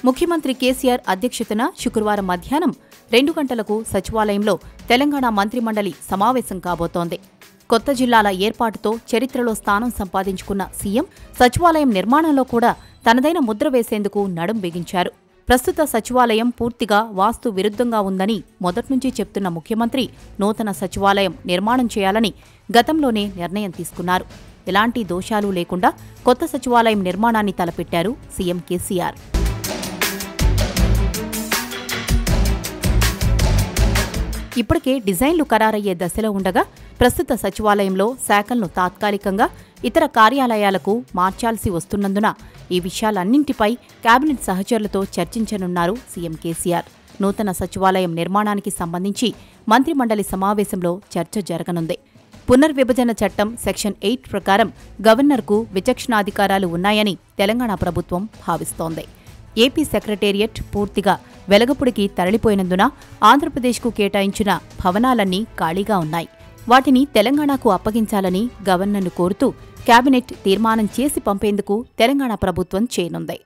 ముఖ్యమంత్రి కేసీఆర్ అధ్యక్షతన శుక్రవారం మధ్యాహ్నం రెండు గంటలకు సచివాలయంలో తెలంగాణ మంత్రిమండలి సమావేశం కాబోతోంది కొత్త జిల్లాల ఏర్పాటుతో చరిత్రలో స్థానం సంపాదించుకున్న సీఎం సచివాలయం నిర్మాణంలో కూడా తనదైన ముద్ర వేసేందుకు నడుం బిగించారు ప్రస్తుత సచివాలయం పూర్తిగా వాస్తు విరుద్ధంగా ఉందని మొదట్నుంచి చెప్తున్న ముఖ్యమంత్రి నూతన సచివాలయం నిర్మాణం చేయాలని గతంలోనే నిర్ణయం తీసుకున్నారు ఎలాంటి దోషాలు లేకుండా కొత్త సచివాలయం నిర్మాణాన్ని తలపెట్టారు సీఎం కేసీఆర్ ఇప్పటికే డిజైన్లు ఖరారయ్యే దశలో ఉండగా ప్రస్తుత సచివాలయంలో శాఖలను తాత్కాలికంగా ఇతర కార్యాలయాలకు మార్చాల్సి వస్తున్నందున ఈ విషయాలన్నింటిపై కేబినెట్ సహచరులతో చర్చించనున్నారు సీఎం కేసీఆర్ నూతన సచివాలయం నిర్మాణానికి సంబంధించి మంత్రిమండలి సమావేశంలో చర్చ జరగనుంది పునర్విభజన చట్టం సెక్షన్ ఎయిట్ ప్రకారం గవర్నర్కు విచక్షణాధికారాలు ఉన్నాయని తెలంగాణ ప్రభుత్వం భావిస్తోంది ఏపీ సెక్రటేరియట్ పూర్తిగా వెలగపుడికి తరలిపోయినందున ఆంధ్రప్రదేశ్కు కేటాయించిన భవనాలన్నీ ఖాళీగా ఉన్నాయి వాటిని తెలంగాణకు అప్పగించాలని గవర్నర్ను కోరుతూ కేబినెట్ తీర్మానం చేసి పంపేందుకు తెలంగాణ ప్రభుత్వం చేయనుంది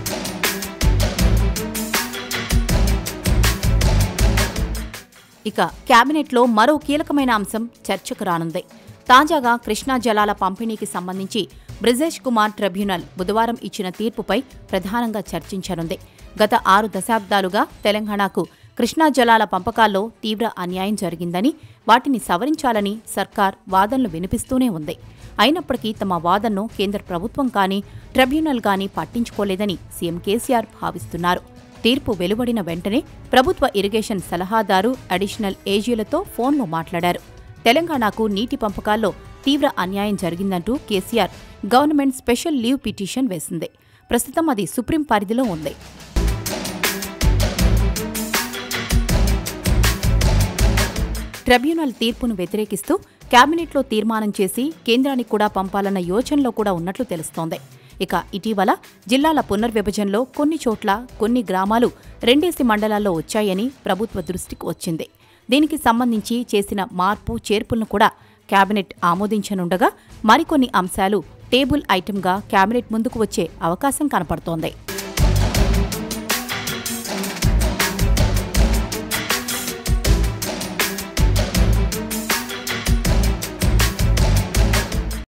ఇక కేబినెట్లో మరో కీలకమైన అంశం చర్చకు రానుంది తాజాగా కృష్ణా జలాల పంపిణీకి సంబంధించి బ్రిజేష్ కుమార్ ట్రిబ్యునల్ బుధవారం ఇచ్చిన తీర్పుపై ప్రధానంగా చర్చించనుంది గత ఆరు దశాబ్దాలుగా తెలంగాణకు కృష్ణా జలాల పంపకాల్లో తీవ్ర అన్యాయం జరిగిందని వాటిని సవరించాలని సర్కార్ వాదనలు వినిపిస్తూనే ఉంది అయినప్పటికీ తమ వాదనను కేంద్ర ప్రభుత్వం కానీ ట్రిబ్యునల్ కానీ పట్టించుకోలేదని సీఎం కేసీఆర్ భావిస్తున్నారు తీర్పు వెలువడిన వెంటనే ప్రభుత్వ ఇరిగేషన్ సలహాదారు అడిషనల్ ఏజీలతో ఫోన్లో మాట్లాడారు తెలంగాణకు నీటి పంపకాల్లో తీవ్ర అన్యాయం జరిగిందంటూ KCR government special leave petition వేసింది ప్రస్తుతం అది సుప్రీం పరిధిలో ఉంది ట్రిబ్యునల్ తీర్పును వ్యతిరేకిస్తూ కేబినెట్లో తీర్మానం చేసి కేంద్రానికి కూడా పంపాలన్న యోచనలో కూడా ఉన్నట్లు తెలుస్తోంది ఇక ఇటీవల జిల్లాల పునర్విభజనలో కొన్ని చోట్ల కొన్ని గ్రామాలు రెండేసి మండలాల్లో వచ్చాయని ప్రభుత్వ దృష్టికి వచ్చింది దీనికి సంబంధించి చేసిన మార్పు చేర్పులను కూడా కేబినెట్ ఆమోదించనుండగా మరికొన్ని అంశాలు టేబుల్ ఐటెంగా కేబినెట్ ముందుకు వచ్చే అవకాశం కనపడుతోంది